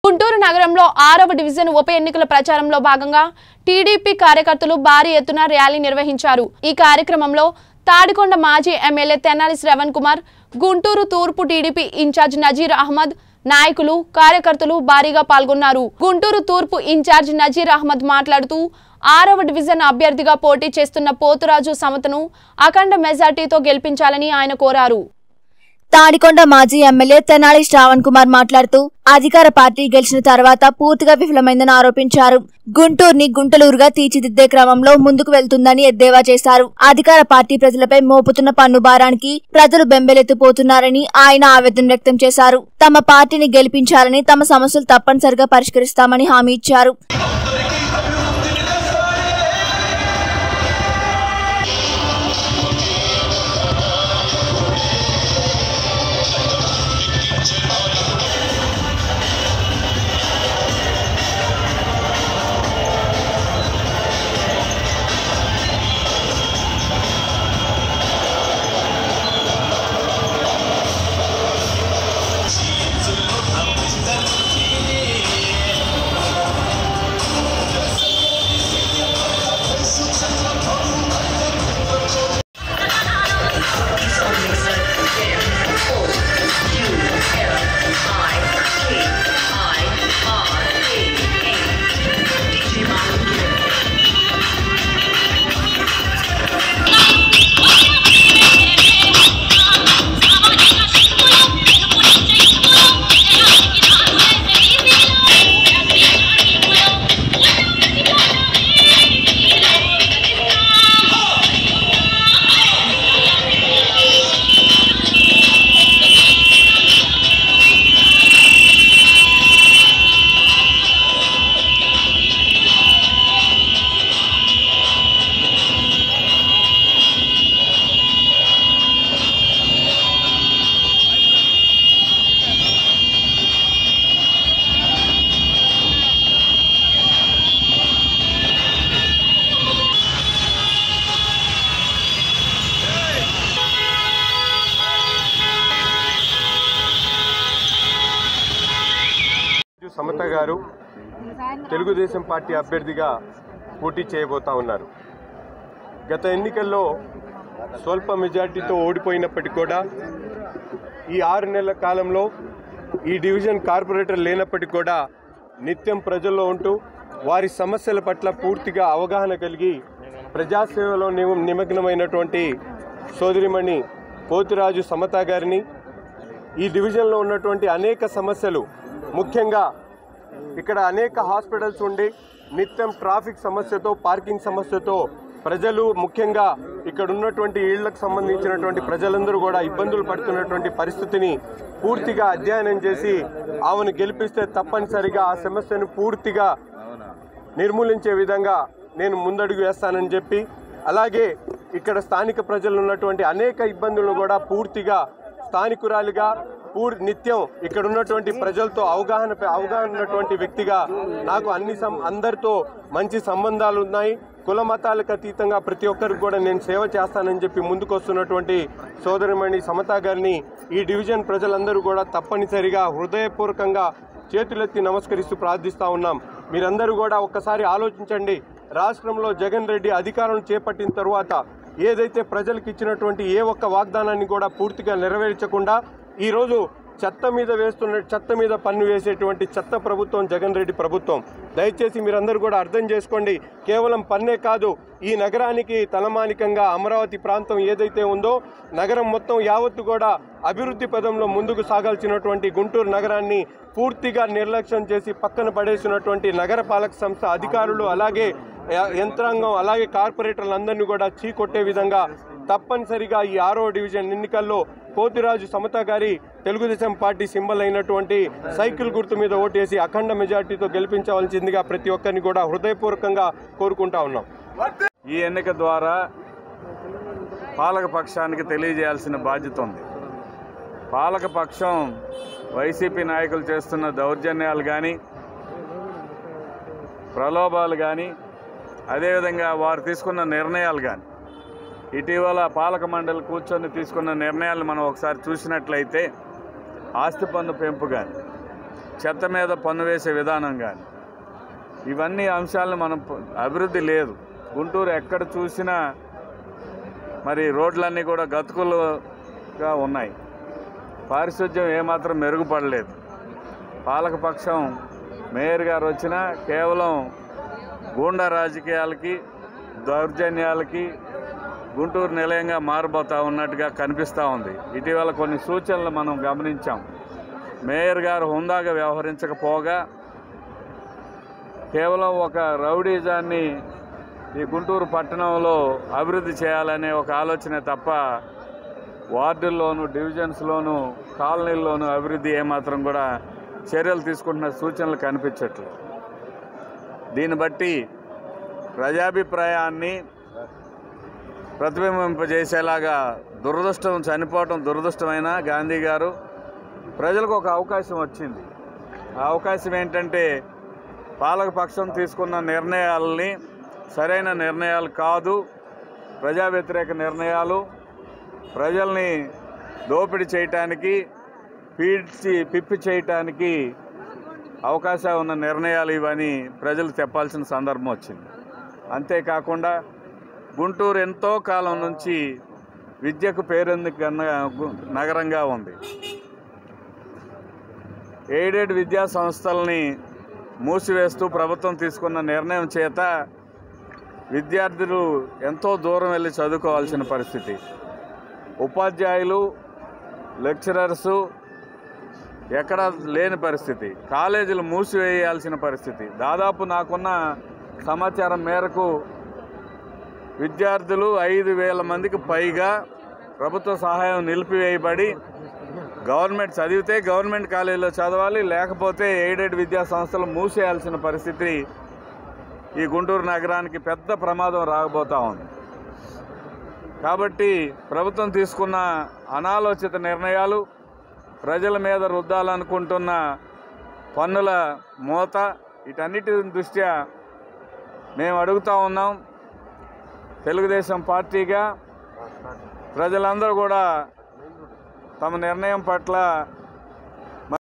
గుంటూరు నగరంలో ఆరవ డివిజన్ ఉప ఎన్నికల ప్రచారంలో భాగంగా టీడీపీ కార్యకర్తలు భారీ ఎత్తున ర్యాలీ నిర్వహించారు ఈ కార్యక్రమంలో తాడికొండ మాజీ ఎమ్మెల్యే తెనాలి శ్రవణ్ కుమార్ గుంటూరు తూర్పు టీడీపీ ఇన్ఛార్జ్ నజీర్ అహ్మద్ నాయకులు కార్యకర్తలు భారీగా పాల్గొన్నారు గుంటూరు తూర్పు ఇన్ఛార్జ్ నజీర్ అహ్మద్ మాట్లాడుతూ ఆరవ డివిజన్ అభ్యర్థిగా పోటీ చేస్తున్న పోతురాజు సమతను అఖండ మెజార్టీతో గెలిపించాలని ఆయన కోరారు తాడికొండ మాజీ ఎమ్మెల్యే తెనాలి శ్రావణ్ కుమార్ మాట్లాడుతూ అధికార పార్టీ గెలిచిన తర్వాత పూర్తిగా విఫలమైందని ఆరోపించారు గుంటూరుని గుంటలూరుగా తీర్చిదిద్దే క్రమంలో ముందుకు వెళ్తుందని ఎద్దేవా చేశారు అధికార పార్టీ ప్రజలపై మోపుతున్న పన్ను భారానికి ప్రజలు బెంబెలెత్తిపోతున్నారని ఆయన ఆవేదన వ్యక్తం చేశారు తమ పార్టీని గెలిపించాలని తమ సమస్యలు తప్పనిసరిగా పరిష్కరిస్తామని హామీ ఇచ్చారు రాజు సమత గారు తెలుగుదేశం పార్టీ అభ్యర్థిగా పోటీ చేయబోతా ఉన్నారు గత ఎన్నికల్లో స్వల్ప మెజార్టీతో ఓడిపోయినప్పటికీ కూడా ఈ ఆరు నెలల కాలంలో ఈ డివిజన్ కార్పొరేటర్ లేనప్పటికీ కూడా నిత్యం ప్రజల్లో ఉంటూ వారి సమస్యల పట్ల పూర్తిగా అవగాహన కలిగి ప్రజాసేవలో నిమ- నిమగ్నమైనటువంటి సోదరిమణి పోతురాజు సమత గారిని ఈ డివిజన్లో ఉన్నటువంటి అనేక సమస్యలు ముఖ్యంగా ఇక్కడ అనేక హాస్పిటల్స్ ఉండి నిత్యం ట్రాఫిక్ సమస్యతో పార్కింగ్ సమస్యతో ప్రజలు ముఖ్యంగా ఇక్కడ ఉన్నటువంటి ఇళ్లకు సంబంధించినటువంటి ప్రజలందరూ కూడా ఇబ్బందులు పడుతున్నటువంటి పరిస్థితిని పూర్తిగా అధ్యయనం చేసి ఆమెను గెలిపిస్తే తప్పనిసరిగా ఆ సమస్యను పూర్తిగా నిర్మూలించే విధంగా నేను ముందడుగు వేస్తానని చెప్పి అలాగే ఇక్కడ స్థానిక ప్రజలు ఉన్నటువంటి అనేక ఇబ్బందులు కూడా పూర్తిగా స్థానికురాలిగా పూర్ నిత్యం ఇక్కడ ఉన్నటువంటి ప్రజలతో అవగాహన అవగాహన ఉన్నటువంటి వ్యక్తిగా నాకు అన్ని సం అందరితో మంచి సంబంధాలు ఉన్నాయి కుల మతాలకు అతీతంగా ప్రతి ఒక్కరికి కూడా నేను సేవ చేస్తానని చెప్పి ముందుకు వస్తున్నటువంటి సోదరిమణి సమతా గారిని ఈ డివిజన్ ప్రజలందరూ కూడా తప్పనిసరిగా హృదయపూర్వకంగా చేతులెత్తి నమస్కరిస్తూ ప్రార్థిస్తా ఉన్నాం మీరందరూ కూడా ఒక్కసారి ఆలోచించండి రాష్ట్రంలో జగన్ రెడ్డి అధికారం చేపట్టిన తరువాత ఏదైతే ప్రజలకు ఇచ్చినటువంటి ఏ ఒక్క వాగ్దానాన్ని కూడా పూర్తిగా నెరవేర్చకుండా ఈరోజు చెత్త మీద వేస్తున్న చెత్త మీద పన్ను వేసేటువంటి చెత్త ప్రభుత్వం జగన్ రెడ్డి ప్రభుత్వం దయచేసి మీరందరూ కూడా అర్థం చేసుకోండి కేవలం పన్నే కాదు ఈ నగరానికి తలమానికంగా అమరావతి ప్రాంతం ఏదైతే ఉందో నగరం మొత్తం యావత్తు కూడా అభివృద్ధి పదంలో ముందుకు సాగాల్సినటువంటి గుంటూరు నగరాన్ని పూర్తిగా నిర్లక్ష్యం చేసి పక్కన పడేసినటువంటి నగరపాలక సంస్థ అధికారులు అలాగే య- యంత్రాంగం అలాగే కార్పొరేటర్లందరినీ కూడా చీకొట్టే విధంగా తప్పనిసరిగా ఈ ఆరో డివిజన్ ఎన్నికల్లో పోతిరాజు సమత గారి తెలుగుదేశం పార్టీ సింబల్ అయినటువంటి సైకిల్ గుర్తు మీద ఓటేసి అఖండ మెజార్టీతో గెలిపించవలసిందిగా ప్రతి ఒక్కరిని కూడా హృదయపూర్వకంగా కోరుకుంటా ఉన్నాం ఈ ఎన్నిక ద్వారా పాలక పక్షానికి తెలియజేయాల్సిన బాధ్యత ఉంది పాలక పక్షం వైసీపీ నాయకులు చేస్తున్న దౌర్జన్యాలు కానీ ప్రలోభాలు కానీ అదేవిధంగా వారు తీసుకున్న నిర్ణయాలు కానీ ఇటీవల పాలక మండలి కూర్చొని తీసుకున్న నిర్ణయాలను మనం ఒకసారి చూసినట్లయితే ఆస్తి పన్ను పెంపు కానీ చెత్త మీద పన్ను వేసే విధానం కానీ ఇవన్నీ అంశాలను మనం ప- అభివృద్ధి లేదు గుంటూరు ఎక్కడ చూసినా మరి రోడ్లన్నీ కూడా గతుకులుగా ఉన్నాయి పారిశుద్ధ్యం ఏమాత్రం మెరుగుపడలేదు పాలకపక్షం మేయర్ గారు వచ్చినా కేవలం గూండా రాజకీయాలకి దౌర్జన్యాలకి గుంటూరు నిలయంగా మారబోతా ఉన్నట్టుగా కనిపిస్తూ ఉంది ఇటీవల కొన్ని సూచనలు మనం గమనించాం మేయర్ గారు హుందాగా వ్యవహరించకపోగా కేవలం ఒక రౌడీజాన్ని ఈ గుంటూరు పట్టణంలో అభివృద్ధి చేయాలనే ఒక ఆలోచనే తప్ప వార్డుల్లోనూ డివిజన్స్లోనూ కాలనీల్లోనూ అభివృద్ధి ఏమాత్రం కూడా చర్యలు తీసుకుంటున్న సూచనలు కనిపించట్లేదు దీన్ని బట్టి ప్రజాభిప్రాయాన్ని ప్రతిబింబింపజేసేలాగా దురదృష్టం చనిపోవటం దురదృష్టమైన గాంధీ గారు ప్రజలకు ఒక అవకాశం వచ్చింది ఆ అవకాశం ఏంటంటే పాలకపక్షం తీసుకున్న నిర్ణయాలని సరైన నిర్ణయాలు కాదు ప్రజా వ్యతిరేక నిర్ణయాలు ప్రజల్ని దోపిడీ చేయటానికి పీడ్చి పిప్పి చేయటానికి అవకాశం ఉన్న నిర్ణయాలు ఇవని ప్రజలు చెప్పాల్సిన సందర్భం వచ్చింది అంతేకాకుండా గుంటూరు ఎంతో కాలం నుంచి విద్యకు పేరెందుకు నగరంగా ఉంది ఎయిడెడ్ విద్యా సంస్థల్ని మూసివేస్తూ ప్రభుత్వం తీసుకున్న నిర్ణయం చేత విద్యార్థులు ఎంతో దూరం వెళ్ళి చదువుకోవాల్సిన పరిస్థితి ఉపాధ్యాయులు లెక్చరర్సు ఎక్కడ లేని పరిస్థితి కాలేజీలు మూసివేయాల్సిన పరిస్థితి దాదాపు నాకున్న సమాచారం మేరకు విద్యార్థులు ఐదు వేల మందికి పైగా ప్రభుత్వ సహాయం నిలిపివేయబడి గవర్నమెంట్ చదివితే గవర్నమెంట్ కాలేజీలో చదవాలి లేకపోతే ఎయిడెడ్ విద్యా సంస్థలు మూసేయాల్సిన పరిస్థితి ఈ గుంటూరు నగరానికి పెద్ద ప్రమాదం రాకపోతా ఉంది కాబట్టి ప్రభుత్వం తీసుకున్న అనాలోచిత నిర్ణయాలు ప్రజల మీద రుద్దాలనుకుంటున్న పన్నుల మూత వీటన్నిటి దృష్ట్యా మేము అడుగుతా ఉన్నాం తెలుగుదేశం పార్టీగా ప్రజలందరూ కూడా తమ నిర్ణయం పట్ల